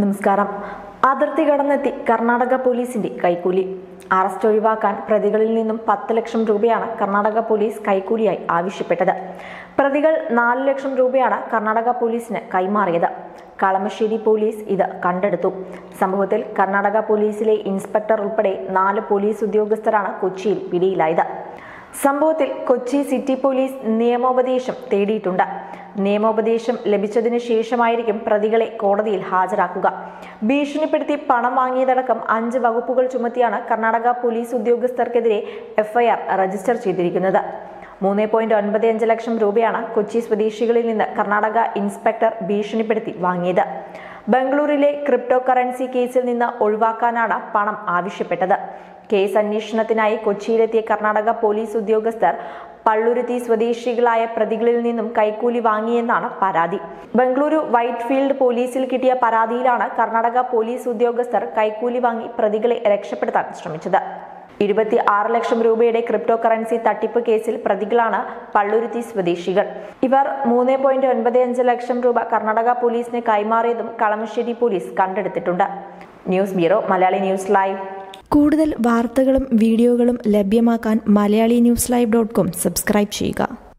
നമസ്കാരം അതിർത്തി കടന്നെത്തി കർണാടക പോലീസിന്റെ കൈക്കൂലി അറസ്റ്റ് ഒഴിവാക്കാൻ പ്രതികളിൽ നിന്നും പത്ത് ലക്ഷം രൂപയാണ് കർണാടക പോലീസ് കൈക്കൂലിയായി ആവശ്യപ്പെട്ടത് പ്രതികൾ നാല് ലക്ഷം രൂപയാണ് കർണാടക പോലീസിന് കൈമാറിയത് കളമശ്ശേരി പോലീസ് ഇത് കണ്ടെടുത്തു സംഭവത്തിൽ കർണാടക പോലീസിലെ ഇൻസ്പെക്ടർ ഉൾപ്പെടെ നാല് പോലീസ് ഉദ്യോഗസ്ഥരാണ് കൊച്ചിയിൽ പിടിയിലായത് സംഭവത്തിൽ കൊച്ചി സിറ്റി പോലീസ് നിയമോപദേശം തേടിയിട്ടുണ്ട് നിയമോപദേശം ലഭിച്ചതിനു ശേഷമായിരിക്കും പ്രതികളെ കോടതിയിൽ ഹാജരാക്കുക ഭീഷണിപ്പെടുത്തി പണം വാങ്ങിയതടക്കം അഞ്ച് വകുപ്പുകൾ ചുമത്തിയാണ് കർണാടക പോലീസ് ഉദ്യോഗസ്ഥർക്കെതിരെ എഫ്ഐആർ രജിസ്റ്റർ ചെയ്തിരിക്കുന്നത് മൂന്ന് പോയിന്റ് ഒൻപത് അഞ്ച് ലക്ഷം രൂപയാണ് കൊച്ചി സ്വദേശികളിൽ നിന്ന് കർണാടക ഇൻസ്പെക്ടർ ഭീഷണിപ്പെടുത്തി വാങ്ങിയത് ബംഗളൂരിലെ ക്രിപ്റ്റോ കറൻസി കേസിൽ നിന്ന് ഒഴിവാക്കാനാണ് പണം ആവശ്യപ്പെട്ടത് കേസ് അന്വേഷണത്തിനായി കൊച്ചിയിലെത്തിയ കർണാടക പോലീസ് ഉദ്യോഗസ്ഥർ പള്ളുരുത്തി സ്വദേശികളായ പ്രതികളിൽ നിന്നും കൈക്കൂലി വാങ്ങിയെന്നാണ് പരാതി ബംഗളൂരു വൈറ്റ് ഫീൽഡ് പോലീസിൽ കിട്ടിയ പരാതിയിലാണ് കർണാടക പോലീസ് ഉദ്യോഗസ്ഥർ കൈക്കൂലി വാങ്ങി പ്രതികളെ രക്ഷപ്പെടുത്താൻ ശ്രമിച്ചത് ഇരുപത്തി ആറ് ലക്ഷം രൂപയുടെ ക്രിപ്റ്റോ കറൻസി തട്ടിപ്പ് കേസിൽ പ്രതികളാണ് പള്ളുരുത്തി സ്വദേശികൾ ഇവർ മൂന്ന് പോയിന്റ് ഒൻപത് അഞ്ച് ലക്ഷം രൂപ കർണാടക പോലീസിന് കൈമാറിയതും കളമശ്ശേരി പോലീസ് കണ്ടെടുത്തിട്ടുണ്ട് news bureau Malayali news live കൂടുതൽ വാർത്തകളും വീഡിയോകളും ലഭ്യമാക്കാൻ Malayali news live dot com subscribe ചെയ്യുക